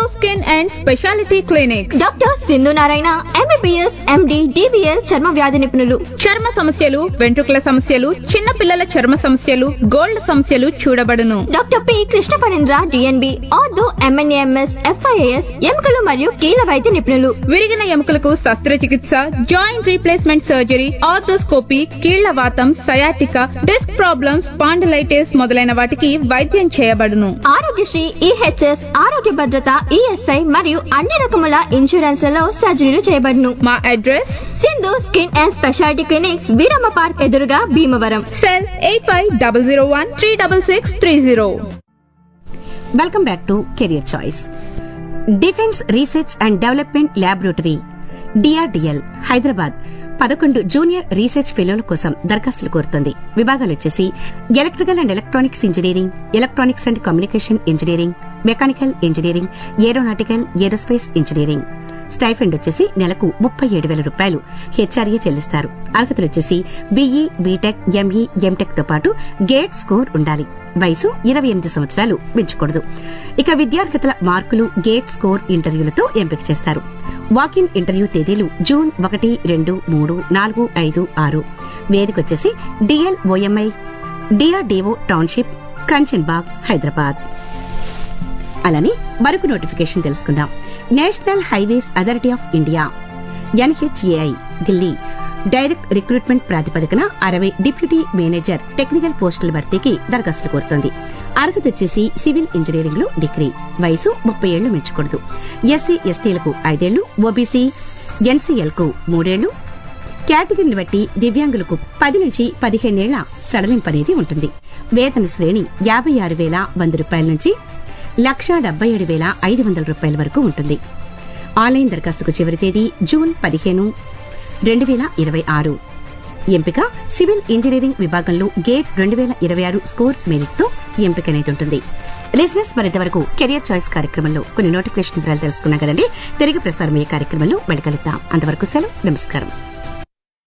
skin and speciality clinic doctor Sindhu Narayana MBBS MD DVL చర్మ వ్యాధి నిపుణులు చర్మ సమస్యలు వెంట్రుకల సమస్యలు చిన్న పిల్లల చర్మ సమస్యలు గోల్డ్ సమస్యలు చూడబడును doctor P Krishna Parendra DNB ortho MNAMS FIAS ఎముకలు మరియు కీళ్ళ వైద్య నిపుణులు విరిగిన ఎముకలకు శస్త్రచికిత్స జాయింట్ రీప్లేస్మెంట్ సర్జరీ ఆర్థోస్కోపీ కీళ్ల వాతం సయాటిక డిస్క్ ప్రాబ్లమ్స్ పాండలైటిస్ మొదలైన వాటికి వైద్యం చేయబడును ఆరోగ్యశ్రీ ఈహెచ్ఎస్ ఆరోగ్య భద్రత ఈఎస్ఐ మరియు అన్ని రకముల ఇన్సూరెన్స్లలో సర్జరీలు చేయబడును మా address Sindhu skin and speciality clinics Veeramma park ఎదురుగా Bhimavaram cell eight five double zero one three double six three zero welcome back to career choice defence research and development laboratory DRDL Hyderabad పదకొండు జూనియర్ రీసెర్చ్ ఫెలోల కోసం దరఖాస్తులు కోరుతోంది విభాగాలు వచ్చేసి electrical and electronics engineering electronics and communication engineering mechanical engineering aeronautical aerospace engineering stipend వచ్చేసి నెలకు ముప్పై ఏడు వేల రూపాయలు హెచ్ఆర్ఏ చెల్లిస్తారు అర్హతలు వచ్చేసి బీఈ బీటెక్ ఎంఈ ఎంటెక్ తో పాటు గేట్ స్కోర్ ఉండాలి వయసు ఇరవై ఎనిమిది సంవత్సరాలు మించకూడదు ఇక విద్యార్హతల మార్కులు గేట్ స్కోర్ ఇంటర్వ్యూలతో ఎంపిక చేస్తారు వాకిన్ ఇంటర్వ్యూ తేదీలు జూన్ ఒకటి రెండు మూడు నాలుగు ఐదు ఆరు వేదికొచ్చేసి DL OMI DRDO township Kanchanbagh Hyderabad అలానే మరొక నోటిఫికేషన్ తెలుసుకుందాం national highways authority of India NHAI Delhi direct recruitment ప్రాతిపదికన అరవై డిప్యూటీ మేనేజర్ టెక్నికల్ పోస్టుల భర్తీకి దరఖాస్తులు కోరుతోంది అర్హత వచ్చేసి సివిల్ ఇంజనీరింగ్ లో డిగ్రీ వయసు ముప్పై ఏళ్లు మించకూడదు ఎస్సీ ఎస్టీలకు ఐదేళ్లు ఓబీసీ ఎన్సీఎల్ కు మూడేళ్లు కేటగిరీని బట్టి దివ్యాంగులకు పది నుంచి పదిహేనేళ్ల సడలింపు అనేది ఉంటుంది వేతన శ్రేణి యాభై ఆరు వేల వంద రూపాయల నుంచి లక్షా డెబ్బై ఏడు వేల ఐదు వందల రూపాయల వరకు ఉంటుంది ఆన్లైన్ దరఖాస్తుకు చివరి తేదీ జూన్ పదిహేను రెండు వేల ఇరవై ఆరు ఎంపిక సివిల్ ఇంజనీరింగ్ విభాగంలో గేట్ రెండు వేల ఇరవై ఆరు స్కోర్ మెరిట్ తో ఎంపిక అనేది ఉంటుంది లిజినెస్ మరింతవరకు కెరియర్ చాయిస్ కార్యక్రమంలో కొన్ని నోటిఫికేషన్ వివరాలు తెలుసుకున్నాం కదండి తిరిగి ప్రసారమయ్యే కార్యక్రమంలో వెళ్ళగలుగుతాం అంతవరకు సెలవు నమస్కారం